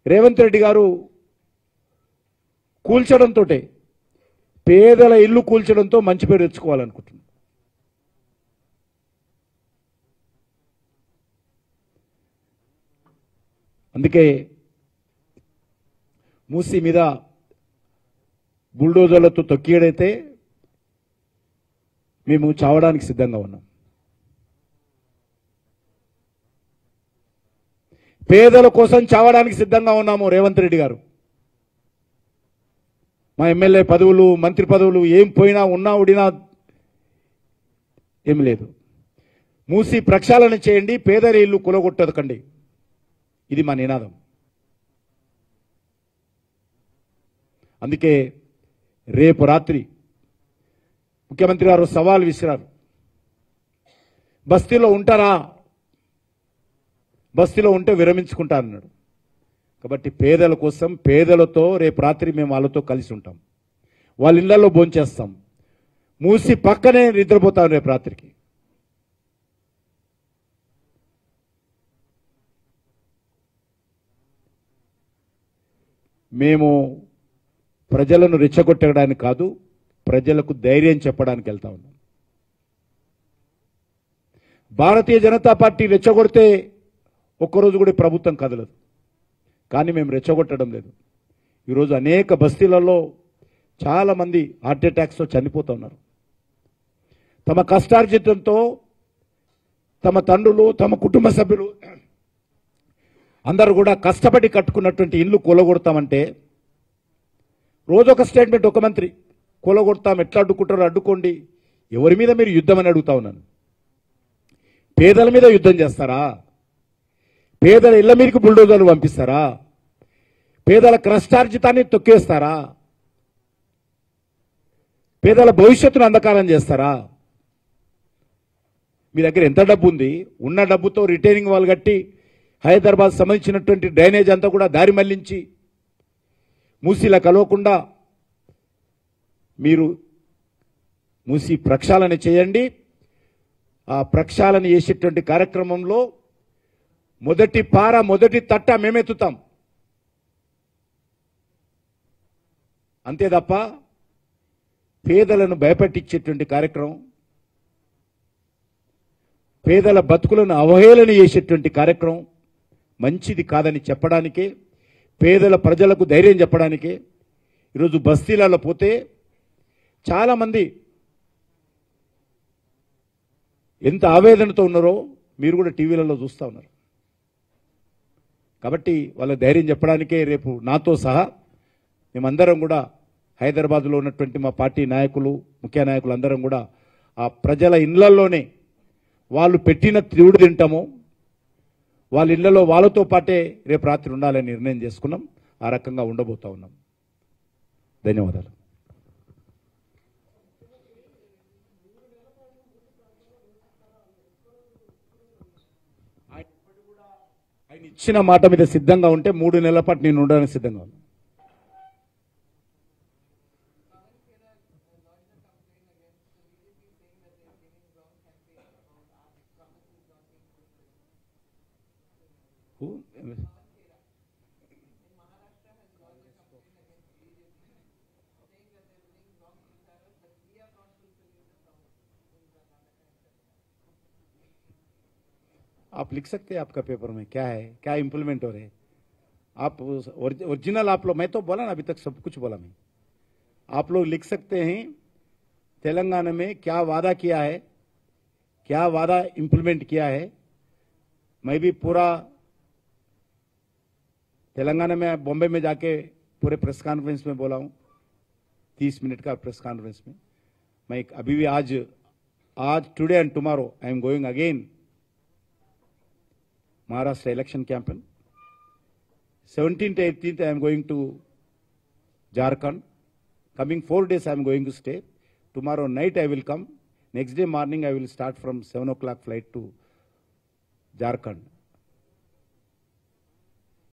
రేవంత్ రెడ్డి గారు కూల్చడంతో పేదల ఇల్లు కూల్చడంతో మంచి పేరు తెచ్చుకోవాలనుకుంటున్నాను అందుకే మూసి మీద బుల్డోజర్లతో తొక్కియడైతే మేము చావడానికి సిద్ధంగా ఉన్నాం పేదల కోసం చావడానికి సిద్ధంగా ఉన్నాము రేవంత్ రెడ్డి గారు మా ఎమ్మెల్యే పదవులు మంత్రి పదవులు ఏం పోయినా ఉన్నా ఉడినా ఏం లేదు మూసి ప్రక్షాళన చేయండి పేదల ఇల్లు కులగొట్టదకండి ఇది మా నినాదం అందుకే రేపు రాత్రి ముఖ్యమంత్రి గారు సవాల్ విసిరారు బస్తీలో ఉంటారా బస్తీలో ఉంటే విరమించుకుంటా అన్నాడు కాబట్టి పేదల కోసం పేదలతో రేపు రాత్రి మేము వాళ్ళతో కలిసి ఉంటాం వాళ్ళ ఇళ్లలో భోంచేస్తాం మూసి పక్కనే నిద్రపోతాం రేపు రాత్రికి మేము ప్రజలను రెచ్చగొట్టడానికి కాదు ప్రజలకు ధైర్యం చెప్పడానికి వెళ్తా ఉన్నాం భారతీయ జనతా పార్టీ రెచ్చగొడితే ఒక్కరోజు కూడా ఈ ప్రభుత్వం కదలదు కానీ మేము రెచ్చగొట్టడం లేదు ఈరోజు అనేక బస్తీలలో చాలామంది హార్ట్ అటాక్స్తో చనిపోతూ ఉన్నారు తమ కష్టార్జితంతో తమ తండ్రులు తమ కుటుంబ సభ్యులు అందరూ కూడా కష్టపడి కట్టుకున్నటువంటి ఇల్లు కూలగొడతామంటే రోజు ఒక స్టేట్మెంట్ ఒక మంత్రి కూలగొడతాం ఎట్లా అడ్డుకుంటారో అడ్డుకోండి ఎవరి మీద మీరు యుద్ధం అని అడుగుతా ఉన్నాను పేదల మీద యుద్ధం చేస్తారా పేదల ఇళ్ల మీదకి బుల్డోజర్లు పంపిస్తారా పేదల కష్టార్జితాన్ని తొక్కేస్తారా పేదల భవిష్యత్తును అంధకారం చేస్తారా మీ దగ్గర ఎంత డబ్బు ఉంది ఉన్న డబ్బుతో రిటైనింగ్ వాళ్ళు కట్టి హైదరాబాద్ సంబంధించినటువంటి డ్రైనేజ్ అంతా కూడా దారి మళ్లించి మూసీలా కలవకుండా మీరు మూసి ప్రక్షాళన చేయండి ఆ ప్రక్షాళన చేసేటువంటి కార్యక్రమంలో మొదటి పార మొదటి తట్ట మేమెత్తుతాం అంతే తప్ప పేదలను భయపెట్టించేటువంటి కార్యక్రమం పేదల బతుకులను అవహేళన చేసేటువంటి కార్యక్రమం మంచిది కాదని చెప్పడానికే పేదల ప్రజలకు ధైర్యం చెప్పడానికే ఈరోజు బస్తీలలో పోతే చాలామంది ఎంత ఆవేదనతో ఉన్నారో మీరు కూడా టీవీలలో చూస్తూ ఉన్నారు కాబట్టి వాళ్ళ ధైర్యం చెప్పడానికే రేపు నాతో సహా మేమందరం కూడా హైదరాబాద్లో ఉన్నటువంటి మా పార్టీ నాయకులు ముఖ్య నాయకులు అందరం కూడా ఆ ప్రజల ఇళ్లలోనే వాళ్ళు పెట్టిన తిరుడు తింటాము వాళ్ళ ఇళ్లలో వాళ్ళతో పాటే రేపు రాత్రి ఉండాలని నిర్ణయం చేసుకున్నాం ఆ రకంగా ఉండబోతా ఉన్నాం ధన్యవాదాలు ఆయన ఇచ్చిన మాట మీద సిద్ధంగా ఉంటే మూడు నెలల పాటు నేను ఉండడానికి సిద్ధంగా ఉన్నాను Who? आप लिख सकते हैं आपका पेपर में क्या है क्या इम्प्लीमेंट हो रहे हैं आप ओरिजिनल आप लोग मैं तो बोला ना अभी तक सब कुछ बोला मैं आप लोग लिख सकते हैं तेलंगाना में क्या वादा किया है क्या वादा इम्प्लीमेंट किया है मैं भी पूरा तेलंगाना में बॉम्बे में जाके पूरे प्रेस कॉन्फ्रेंस में बोला हूँ तीस मिनट का प्रेस कॉन्फ्रेंस में मैं अभी भी आज आज today and tomorrow I am going again Maharashtra election campaign. 17th, 18th, I am going to Jharkhand. Coming four days, I am going to stay. Tomorrow night, I will come. Next day morning, I will start from 7 o'clock flight to Jharkhand.